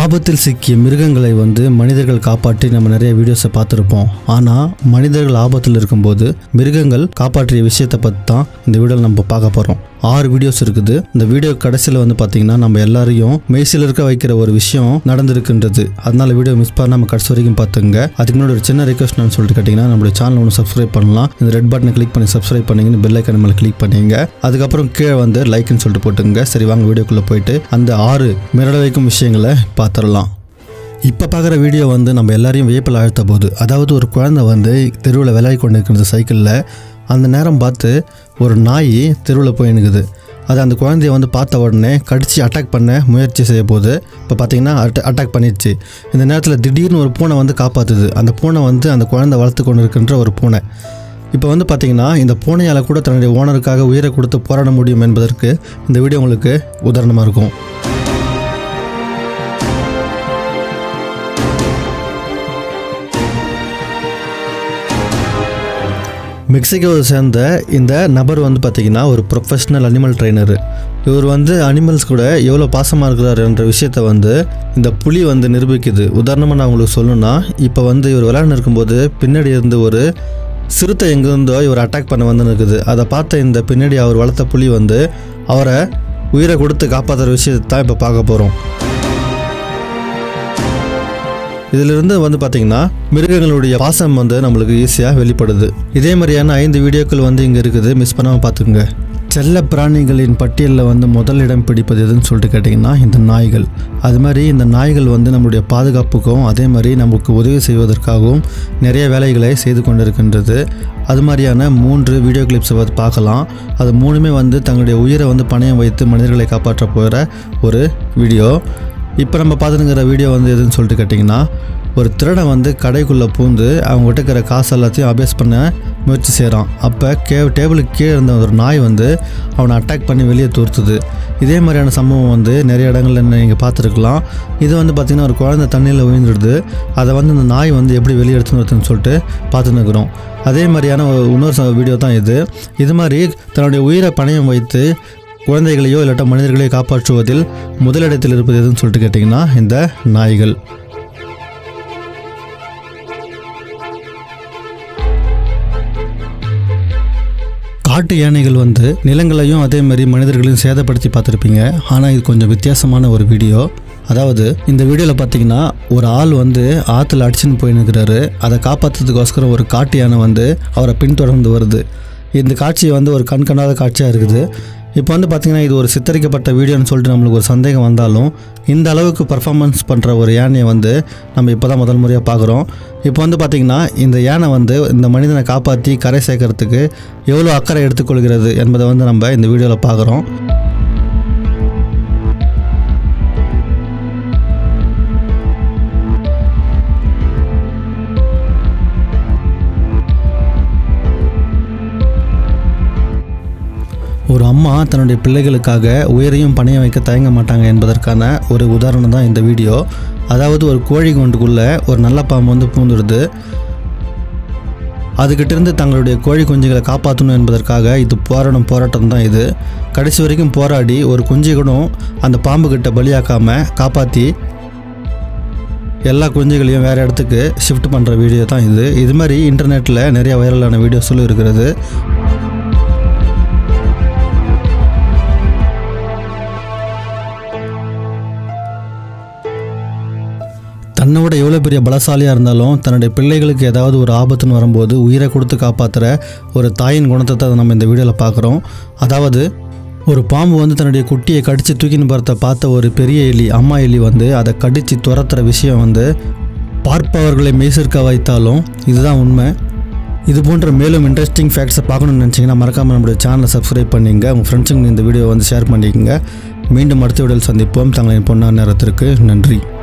ஆபத்தில் சிக்கிய மிருகங்களை வந்து மனிதர்கள் காப்பாற்றி நம்ம நிறைய வீடியோஸை பார்த்துருப்போம் ஆனால் மனிதர்கள் ஆபத்தில் இருக்கும்போது மிருகங்கள் காப்பாற்றிய விஷயத்தை பற்றி தான் இந்த வீடியோவில் நம்ம பார்க்க போகிறோம் ஆறு வீடியோஸ் இருக்குது இந்த வீடியோ கடைசியில் வந்து பார்த்தீங்கன்னா நம்ம எல்லாரையும் மெய்சில் இருக்க வைக்கிற ஒரு விஷயம் நடந்திருக்கின்றது அதனால வீடியோ மிஸ் பண்ணாம கடைசி வரைக்கும் பார்த்துங்க அதுக்கு முன்னாடி ஒரு சின்ன ரெக்வஸ்ட் நான் சொல்லிட்டு கேட்டிங்கன்னா நம்மளுடைய சேனல் ஒன்று சப்ஸ்கிரைப் பண்ணலாம் இந்த ரெட் பட்டனை கிளிக் பண்ணி சப்ஸ்கிரைப் பண்ணிங்கன்னு பெல் ஐக்கன் மேலே கிளிக் பண்ணிங்க அதுக்கப்புறம் கீழே வந்து லைக்னு சொல்லிட்டு போட்டுங்க சரி வாங்க வீடியோக்குள்ளே போயிட்டு அந்த ஆறு மிரள வைக்கும் விஷயங்களை பார்த்துடலாம் இப்போ பார்க்குற வீடியோ வந்து நம்ம எல்லாரையும் வியப்பில் ஆழ்த்த போகுது அதாவது ஒரு குழந்தை வந்து தெருவில் விளையாடி கொண்டு இருக்கிறது சைக்கிளில் அந்த நேரம் பார்த்து ஒரு நாய் தெருவில் போய் நிற்குது அது அந்த குழந்தைய வந்து பார்த்த உடனே கடிச்சு அட்டாக் பண்ண முயற்சி செய்ய போகுது இப்போ பார்த்தீங்கன்னா அட்ட அட்டாக் பண்ணிடுச்சு இந்த நேரத்தில் திடீர்னு ஒரு பூனை வந்து காப்பாற்றுது அந்த பூனை வந்து அந்த குழந்தை வளர்த்து கொண்டு இருக்கின்ற ஒரு பூனை இப்போ வந்து பார்த்தீங்கன்னா இந்த பூனையால் கூட தன்னுடைய ஓனருக்காக உயிரை கொடுத்து போராட முடியும் என்பதற்கு இந்த வீடியோ உங்களுக்கு உதாரணமாக இருக்கும் மெக்சிகோவை சேர்ந்த இந்த நபர் வந்து பார்த்திங்கன்னா ஒரு ப்ரொஃபஷ்னல் அனிமல் ட்ரைனரு இவர் வந்து அனிமல்ஸ் கூட எவ்வளோ பாசமாக இருக்கிறார் என்ற விஷயத்த வந்து இந்த புலி வந்து நிரூபிக்குது உதாரணமாக நான் உங்களுக்கு சொல்லணும்னா இப்போ வந்து இவர் விளையாண்டு இருக்கும்போது பின்னாடி இருந்து ஒரு சிறுத்தை எங்கேருந்தோ இவர் அட்டாக் பண்ண வந்து இருக்குது அதை பார்த்த இந்த பின்னாடி அவர் வளர்த்த புலி வந்து அவரை உயிரை கொடுத்து காப்பாற்றுற விஷயத்தை தான் இப்போ பார்க்க போகிறோம் இதிலிருந்து வந்து பார்த்தீங்கன்னா மிருகங்களுடைய பாசம் வந்து நம்மளுக்கு ஈஸியாக வெளிப்படுது இதே மாதிரியான ஐந்து வீடியோக்கள் வந்து இங்கே இருக்குது மிஸ் பண்ணாமல் பார்த்துக்குங்க செல்ல பிராணிகளின் பட்டியலில் வந்து முதல் இடம் பிடிப்பது எதுன்னு சொல்லிட்டு கேட்டிங்கன்னா இந்த நாய்கள் அது மாதிரி இந்த நாய்கள் வந்து நம்மளுடைய பாதுகாப்புக்கும் அதே மாதிரி நமக்கு உதவி செய்வதற்காகவும் நிறைய வேலைகளை செய்து கொண்டிருக்கின்றது அது மாதிரியான மூன்று வீடியோ கிளிப்ஸை வந்து பார்க்கலாம் அது மூணுமே வந்து தங்களுடைய உயிரை வந்து பணயம் வைத்து மனிதர்களை காப்பாற்ற போகிற ஒரு வீடியோ இப்போ நம்ம பார்த்துங்கிற வீடியோ வந்து எதுன்னு சொல்லிட்டு கேட்டிங்கன்னா ஒரு திருடன் வந்து கடைக்குள்ளே பூந்து அவங்ககிட்ட இருக்கிற காசு எல்லாத்தையும் அபேஸ் பண்ண முயற்சி செய்கிறான் அப்போ கே டேபிளுக்கு கீழே இருந்த ஒரு நாய் வந்து அவனை அட்டாக் பண்ணி வெளியே தூர்த்துது இதே மாதிரியான சம்பவம் வந்து நிறைய இடங்கள்ல நீங்கள் பார்த்துருக்கலாம் இது வந்து பார்த்திங்கன்னா ஒரு குழந்தை தண்ணியில் விழுந்துடுது அதை வந்து இந்த நாய் வந்து எப்படி வெளியே எடுத்துன்னு வருதுன்னு சொல்லிட்டு பார்த்துன்னு இருக்கிறோம் அதே மாதிரியான ஒரு இன்னொரு ச- வீடியோ தான் இது இது மாதிரி தன்னுடைய உயிரை பணயம் வைத்து குழந்தைகளையோ இல்லாட்ட மனிதர்களையோ காப்பாற்றுவதில் முதலிடத்தில் இருப்பது எதுன்னு சொல்லிட்டு கேட்டிங்கன்னா இந்த நாய்கள் காட்டு யானைகள் வந்து நிலங்களையும் அதே மாதிரி மனிதர்களையும் சேதப்படுத்தி பார்த்துருப்பீங்க ஆனால் இது கொஞ்சம் வித்தியாசமான ஒரு வீடியோ அதாவது இந்த வீடியோவில் பார்த்தீங்கன்னா ஒரு ஆள் வந்து ஆற்றுல அடிச்சுன்னு போய் நிற்கிறாரு அதை காப்பாற்றுறதுக்கோஸ்கரம் ஒரு காட்டு யானை வந்து அவரை பின்தொடர்ந்து வருது இந்த காட்சி வந்து ஒரு கண் காணாத காட்சியாக இருக்குது இப்போ வந்து பார்த்திங்கன்னா இது ஒரு சித்தரிக்கப்பட்ட வீடியோன்னு சொல்லிட்டு நம்மளுக்கு ஒரு சந்தேகம் வந்தாலும் இந்த அளவுக்கு பர்ஃபார்மன்ஸ் பண்ணுற ஒரு யானையை வந்து நம்ம இப்போ தான் முதல் முறையாக பார்க்குறோம் இப்போ வந்து பார்த்திங்கன்னா இந்த யானை வந்து இந்த மனிதனை காப்பாற்றி கரை சேர்க்கறதுக்கு எவ்வளோ அக்கறை எடுத்துக்கொள்கிறது என்பதை வந்து நம்ம இந்த வீடியோவில் பார்க்குறோம் ஒரு அம்மா தன்னுடைய பிள்ளைகளுக்காக உயிரையும் பணைய வைக்க தயங்க மாட்டாங்க என்பதற்கான ஒரு உதாரணம் தான் இந்த வீடியோ அதாவது ஒரு கோழி குண்டுக்குள்ளே ஒரு நல்ல பாம்பு வந்து பூந்துடுது அதுகிட்ட இருந்து தங்களுடைய கோழி குஞ்சுகளை காப்பாற்றணும் என்பதற்காக இது போராடும் போராட்டம் தான் இது கடைசி வரைக்கும் போராடி ஒரு குஞ்சு கூட அந்த பாம்பு கிட்ட பலியாக்காம காப்பாற்றி எல்லா குஞ்சுகளையும் வேறு இடத்துக்கு ஷிஃப்ட் பண்ணுற வீடியோ தான் இது இது மாதிரி இன்டர்நெட்டில் நிறைய வைரலான வீடியோஸும் இருக்கிறது தன்னை விட எவ்வளோ பெரிய பலசாலியாக இருந்தாலும் தன்னுடைய பிள்ளைகளுக்கு ஏதாவது ஒரு ஆபத்துன்னு வரும்போது உயிரை கொடுத்து காப்பாற்றுற ஒரு தாயின் குணத்தை தான் நம்ம இந்த வீடியோவில் பார்க்குறோம் அதாவது ஒரு பாம்பு வந்து தன்னுடைய குட்டியை கடித்து தூக்கின்னு போகிறத பார்த்த ஒரு பெரிய எலி அம்மா எலி வந்து அதை கடித்து துரத்துற விஷயம் வந்து பார்ப்பவர்களை மெய்சிற்க வைத்தாலும் இதுதான் உண்மை இது போன்ற மேலும் இன்ட்ரெஸ்டிங் ஃபேக்ட்ஸை பார்க்கணும்னு நினச்சிங்கன்னா மறக்காமல் நம்மளுடைய சேனலை சப்ஸ்கிரைப் பண்ணிங்க உங்கள் ஃப்ரெண்ட்ஸுங்க இந்த வீடியோ வந்து ஷேர் பண்ணிக்கோங்க மீண்டும் அடுத்த வீடியோவில் சந்திப்போம் தங்களின் பொன்னார் நேரத்திற்கு நன்றி